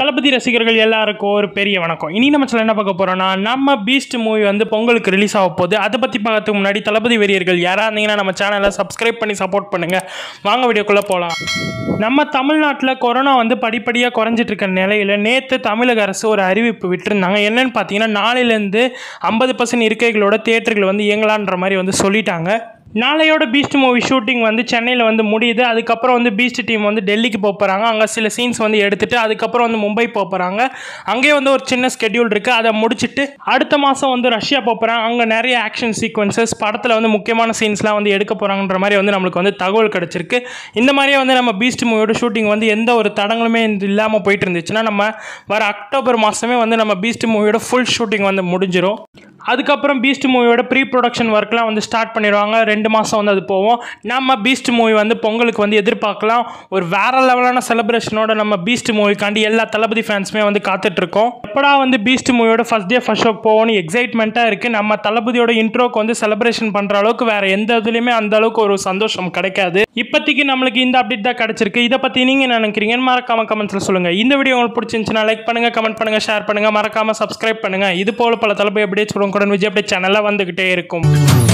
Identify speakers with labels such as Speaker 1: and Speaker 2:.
Speaker 1: தளபதி ரசிகர்கள் எல்லாருக்கும் ஒரு பெரிய வணக்கம் இனி நம்ம சொல்ல என்ன பார்க்க போறோம்னா நம்ம பீஸ்ட் மூவி வந்து பொங்கலுக்கு ரிலீஸ் ஆக போகுது அதை பற்றி பார்க்கறதுக்கு முன்னாடி தளபதி வெறியர்கள் யாராக இருந்தீங்கன்னா நம்ம சேனலை சப்ஸ்கிரைப் பண்ணி சப்போர்ட் பண்ணுங்க வாங்க வீடியோக்குள்ளே போகலாம் நம்ம தமிழ்நாட்டில் கொரோனா வந்து படிப்படியாக குறைஞ்சிட்டு இருக்க நிலையில் நேற்று தமிழக அரசு ஒரு அறிவிப்பு விட்டுருந்தாங்க என்னன்னு பார்த்தீங்கன்னா நாளையிலேருந்து ஐம்பது பர்சன்ட் இருக்கைகளோட தேட்டர்கள் வந்து இயங்கலான்ற மாதிரி வந்து சொல்லிட்டாங்க நாளையோட பீஸ்ட் மூவி ஷூட்டிங் வந்து சென்னையில் வந்து முடியுது அதுக்கப்புறம் வந்து பீஸ்ட் டீம் வந்து டெல்லிக்கு போக போகிறாங்க அங்கே சில சீன்ஸ் வந்து எடுத்துட்டு அதுக்கப்புறம் வந்து மும்பை போக போகிறாங்க அங்கேயே வந்து ஒரு சின்ன ஸ்கெடியூல் இருக்குது அதை முடிச்சுட்டு அடுத்த மாதம் வந்து ரஷ்யா போக போகிறாங்க அங்கே நிறைய ஆக்ஷன் சீக்வன்சஸ் படத்தில் வந்து முக்கியமான சீன்ஸ்லாம் வந்து எடுக்க போகிறாங்கன்ற மாதிரி வந்து நம்மளுக்கு வந்து தகவல் கிடச்சிருக்கு இந்த மாதிரியே வந்து நம்ம பீஸ்ட் மூவியோட ஷூட்டிங் வந்து எந்த ஒரு தடங்களுமே இல்லாமல் போயிட்டு இருந்துச்சுன்னா நம்ம வர அக்டோபர் மாதமே வந்து நம்ம பீஸ்ட் மூவியோட ஃபுல் ஷூட்டிங் வந்து முடிஞ்சிடும் அதுக்கப்புறம் பீஸ்ட் மூவியோட ப்ரீ ப்ரொடக்ஷன் ஒர்க்லாம் வந்து ஸ்டார்ட் பண்ணிடுவாங்க ரெண்டு மாதம் வந்து அது போவோம் நம்ம பீஸ்ட் மூவி வந்து பொங்கலுக்கு வந்து எதிர்பார்க்கலாம் ஒரு வேற லெவலான செலிப்ரேஷனோட நம்ம பீஸ்ட் மூவிக்காண்டி எல்லா தளபதி ஃபேன்ஸுமே வந்து காத்துட்ருக்கோம் எப்படா வந்து பீஸ்ட் மூவியோட ஃபஸ்ட் டே ஃபர்ஸ்ட் ஷோக்கு போகணும் எக்ஸைட்மெண்ட்டாக இருக்குது நம்ம தளபதியோட இன்ட்ரோக்கு வந்து செலிப்ரேஷன் பண்ணுற அளவுக்கு வேறு எந்த இதுலேயுமே அந்த அளவுக்கு ஒரு சந்தோஷம் கிடைக்காது இப்போதைக்கு நம்மளுக்கு இந்த அப்டேட் தான் கிடச்சிருக்கு இதை பற்றி நீங்கள் என்ன நினைக்கிறீங்கன்னு மறக்காம கமெண்ட்ஸில் சொல்லுங்கள் இந்த வீடியோ உங்களுக்கு பிடிச்சிருந்துச்சுன்னா லைக் பண்ணுங்கள் கமெண்ட் பண்ணுங்கள் ஷேர் பண்ணுங்கள் மறக்காமல் சப்ஸ்கிரைப் பண்ணுங்கள் இது போல பல தளபதி அப்டேட்ஸ் உடனுக்குடன் விஜய் அப்டேட் சேனலில் வந்துக்கிட்டே இருக்கும்